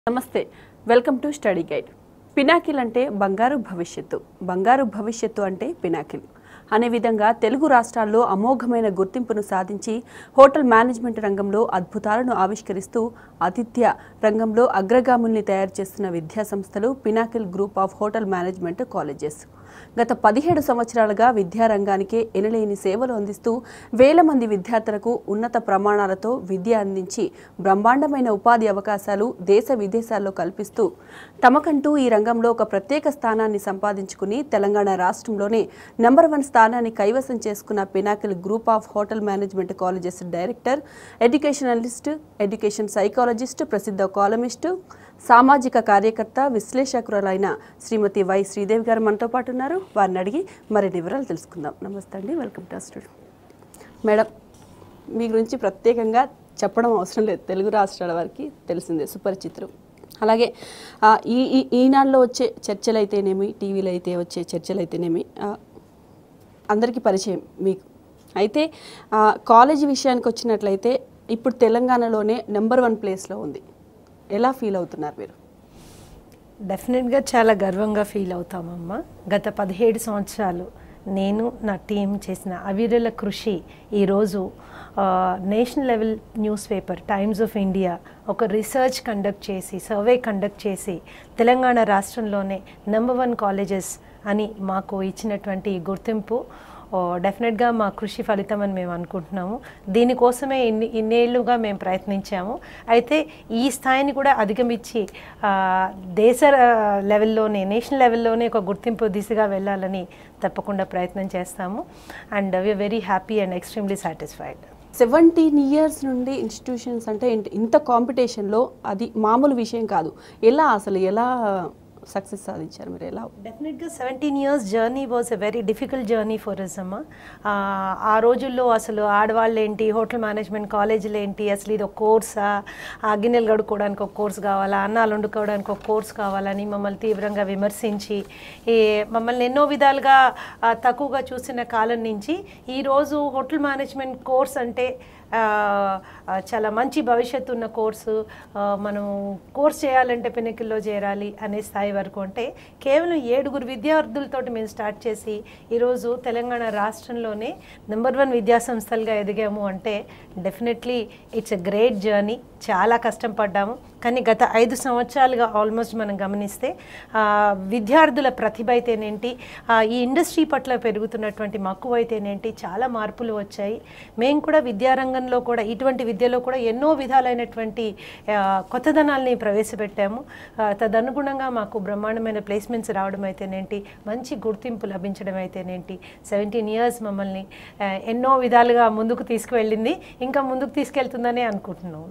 నమస్తే welcome to study guide Pinnacle అంటే బంగారు భవిష్యత్తు బంగారు భవిష్యత్తు అంటే పినాకిల్ అనే విధంగా తెలుగు రాష్ట్రాల్లో అమోఘమైన గుర్తింపును సాధించి హోటల్ మేనేజ్మెంట్ రంగంలో అద్భుతాలను ఆవిష్కరిస్తూ ఆతిథ్య రంగంలో అగ్రగాముల్ని తయారు చేస్తున్న విద్యా సంస్థలు Pinnacle group of hotel management colleges గత పదిహేడు సంవత్సరాలుగా విద్యారంగానికి ఎనలేని సేవలు అందిస్తూ వేల మంది విద్యార్థులకు ఉన్నత ప్రమాణాలతో విద్య అందించి బ్రహ్మాండమైన ఉపాధి అవకాశాలు దేశ విదేశాల్లో కల్పిస్తూ తమకంటూ ఈ రంగంలో ఒక ప్రత్యేక స్థానాన్ని సంపాదించుకుని తెలంగాణ రాష్ట్రంలోనే నంబర్ వన్ స్థానాన్ని కైవసం చేసుకున్న Pinnacle group of hotel management colleges director educationalist education psychologist ప్రసిద్ధ కాలమిస్టు సామాజిక కార్యకర్త విశ్లేషకురాలైన శ్రీమతి వై శ్రీదేవి గారు మనతో పాటు ఉన్నారు వారిని అడిగి మరిన్ని వివరాలు తెలుసుకుందాం నమస్తే అండి వెల్కమ్ టు స్టూడియో మేడం మీ గురించి ప్రత్యేకంగా చెప్పడం అవసరం లేదు తెలుగు రాష్ట్రాల వారికి తెలిసిందే సుపరిచితులు అలాగే ఆ, ఈ ఈ ఈనాడులో వచ్చే చర్చలు అయితేనేమి టీవీలో అయితే వచ్చే చర్చలు అయితేనేమి ఆ, అందరికీ పరిచయం మీకు అయితే ఆ, కాలేజీ విషయానికి వచ్చినట్లయితే ఇప్పుడు తెలంగాణలోనే నెంబర్ వన్ ప్లేస్లో ఉంది ఎలా ఫీల్ అవుతున్నారు మీరు డెఫినెట్గా చాలా గర్వంగా ఫీల్ అవుతామమ్మా గత పదిహేడు సంవత్సరాలు నేను నా టీం చేసిన అవిరల కృషి ఈరోజు ఆ, national level news paper Times of India ఒక రీసెర్చ్ కండక్ట్ చేసి సర్వే కండక్ట్ చేసి తెలంగాణ రాష్ట్రంలోనే నెంబర్ వన్ కాలేజెస్ అని మాకు ఇచ్చినటువంటి ఈ గుర్తింపు ఓ, డెఫినెట్గా మా కృషి ఫలితం అని మేము అనుకుంటున్నాము దీనికోసమే ఇన్ని ఇన్నేళ్లుగా మేము ప్రయత్నించాము అయితే ఈ స్థాయిని కూడా అధిగమించి ఆ, దేశ ఆ, లెవెల్లోనే నేషనల్ లెవెల్లోనే ఒక గుర్తింపు దిశగా వెళ్ళాలని తప్పకుండా ప్రయత్నం చేస్తాము and we are very happy and extremely satisfied seventeen years నుండి ఇన్స్టిట్యూషన్స్ అంటే ఇంత- ఇంత కాంపిటీషన్లో అది మామూలు విషయం కాదు ఎలా అసలు ఎలా సక్సెస్ సాధించారు మీరు ఎలా డెఫినెట్గా seventeen years journey was a very difficult journey for us అమ్మ ఆ, ఆ రోజుల్లో అసలు ఆడవాళ్ళు ఏంటి హోటల్ మేనేజ్మెంట్ కాలేజీలు ఏంటి అసలు ఇది ఒక కోర్సా ఆ గిన్నెలు కడుక్కోవడానికి ఒక కోర్స్ కావాలా అన్నాలు వండుకోవడానికి ఒక కోర్స్ కావాలని మమ్మల్ని తీవ్రంగా విమర్శించి ఈ మమ్మల్ని ఎన్నో విధాలుగా ఆ, తక్కువగా చూసిన కాలం నుంచి ఈరోజు హోటల్ మేనేజ్మెంట్ కోర్స్ అంటే ఆ, ఆ, చాలా మంచి భవిష్యత్తు ఉన్న కోర్సు ఆ, మనం కోర్స్ చేయాలంటే పినకిల్లో చేరాలి అనే స్థాయి వరకు అంటే కేవలం ఏడుగురు విద్యార్థులతోటి మేము స్టార్ట్ చేసి ఈరోజు తెలంగాణ రాష్ట్రంలోనే నెంబర్ వన్ విద్యా సంస్థలుగా ఎదిగాము అంటే definitely it's a great journey చాలా కష్టం పడ్డాము కానీ గత ఐదు సంవత్సరాలుగా ఆల్మోస్ట్ మనం గమనిస్తే ఆ, విద్యార్థుల ప్రతిభ అయితేనేంటి ఆ, ఈ ఇండస్ట్రీ పట్ల పెరుగుతున్నటువంటి మక్కువ అయితేనేంటి చాలా మార్పులు వచ్చాయి మేము కూడా విద్యారంగంలో కూడా ఇటువంటి విద్యలో కూడా ఎన్నో విధాలైనటువంటి ఆ, కొత్తదనాల్ని ప్రవేశపెట్టాము ఆ, తదనుగుణంగా మాకు బ్రహ్మాండమైన ప్లేస్మెంట్స్ రావడం అయితేనేంటి మంచి గుర్తింపు లభించడం అయితేనేంటి సెవెంటీన్ ఇయర్స్ మమ్మల్ని ఆ, ఎన్నో విధాలుగా ముందుకు తీసుకువెళ్ళింది ఇంకా ముందుకు తీసుకెళ్తుందనే అనుకుంటున్నాం